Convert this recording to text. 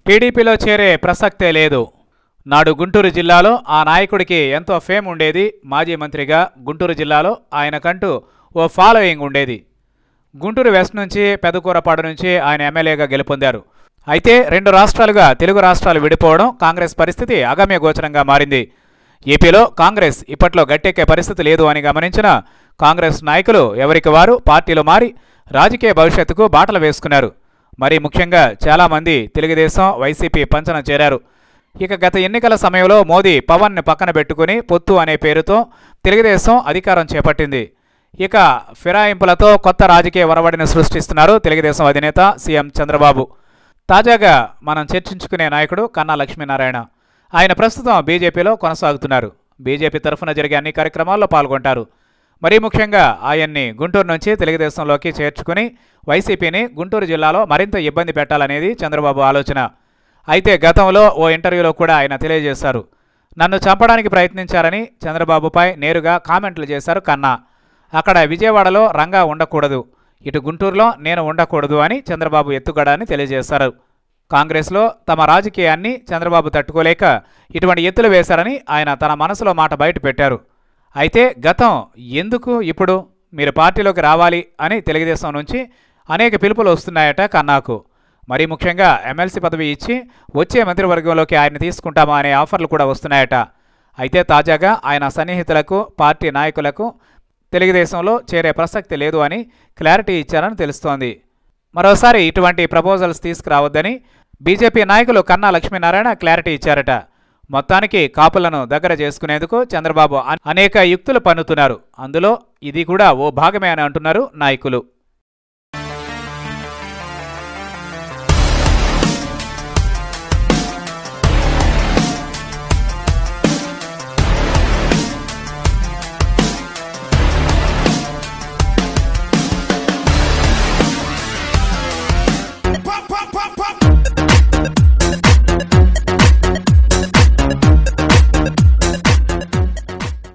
టీడీపీలో చేరే ప్రసక్తే లేదు నాడు గుంటూరు జిల్లాలో ఆ నాయకుడికి ఎంతో ఫేమ్ ఉండేది మాజీ మంత్రిగా గుంటూరు జిల్లాలో ఆయనకంటూ ఓ ఫాలోయింగ్ ఉండేది గుంటూరు వెస్ట్ నుంచి పెదకూరపాడు నుంచి ఆయన ఎమ్మెల్యేగా గెలుపొందారు అయితే రెండు రాష్ట్రాలుగా తెలుగు రాష్ట్రాలు విడిపోవడం కాంగ్రెస్ పరిస్థితి అగమ్య గోచరంగా మారింది ఏపీలో కాంగ్రెస్ ఇప్పట్లో గట్టెక్కే పరిస్థితి లేదు అని గమనించిన కాంగ్రెస్ నాయకులు ఎవరికి వారు పార్టీలు మారి రాజకీయ భవిష్యత్తుకు బాటలు వేసుకున్నారు మరి ముఖ్యంగా చాలామంది తెలుగుదేశం వైసీపీ పంచన చేరారు ఇక గత ఎన్నికల సమయంలో మోదీ పవన్ని పక్కన పెట్టుకుని పొత్తు అనే పేరుతో తెలుగుదేశం అధికారం చేపట్టింది ఇక ఫిరాయింపులతో కొత్త రాజకీయ వరవడిని సృష్టిస్తున్నారు తెలుగుదేశం అధినేత సీఎం చంద్రబాబు తాజాగా మనం చర్చించుకునే నాయకుడు కన్నా లక్ష్మీనారాయణ ఆయన ప్రస్తుతం బీజేపీలో కొనసాగుతున్నారు బీజేపీ తరఫున జరిగే అన్ని కార్యక్రమాల్లో పాల్గొంటారు మరీ ముఖ్యంగా ఆయన్ని గుంటూరు నుంచి తెలుగుదేశంలోకి చేర్చుకుని వైసీపీని గుంటూరు జిల్లాలో మరింత ఇబ్బంది పెట్టాలనేది చంద్రబాబు ఆలోచన అయితే గతంలో ఓ ఇంటర్వ్యూలో కూడా ఆయన తెలియజేశారు నన్ను చంపడానికి ప్రయత్నించారని చంద్రబాబుపై నేరుగా కామెంట్లు చేశారు కన్నా అక్కడ విజయవాడలో రంగా ఉండకూడదు ఇటు గుంటూరులో నేను ఉండకూడదు అని చంద్రబాబు ఎత్తుగడాన్ని తెలియజేశారు కాంగ్రెస్లో తమ రాజకీయాన్ని చంద్రబాబు తట్టుకోలేక ఇటువంటి ఎత్తులు వేశారని ఆయన తన మనసులో మాట బయట పెట్టారు అయితే గతం ఎందుకు ఇప్పుడు మీరు పార్టీలోకి రావాలి అని తెలుగుదేశం నుంచి అనేక పిలుపులు వస్తున్నాయట కన్నాకు మరీ ముఖ్యంగా ఎమ్మెల్సీ పదవి ఇచ్చి వచ్చే మంత్రివర్గంలోకి ఆయన తీసుకుంటామా అనే ఆఫర్లు కూడా వస్తున్నాయట అయితే తాజాగా ఆయన సన్నిహితులకు పార్టీ నాయకులకు తెలుగుదేశంలో చేరే ప్రసక్తి లేదు అని క్లారిటీ ఇచ్చారని తెలుస్తోంది మరోసారి ఇటువంటి ప్రపోజల్స్ తీసుకురావద్దని బీజేపీ నాయకులు కన్నా లక్ష్మీనారాయణ క్లారిటీ ఇచ్చారట మొత్తానికి కాపులను దగ్గర చేసుకునేందుకు చంద్రబాబు అ- అనేక యుక్తులు పన్నుతున్నారు అందులో ఇది కూడా ఓ భాగమే అని అంటున్నారు నాయకులు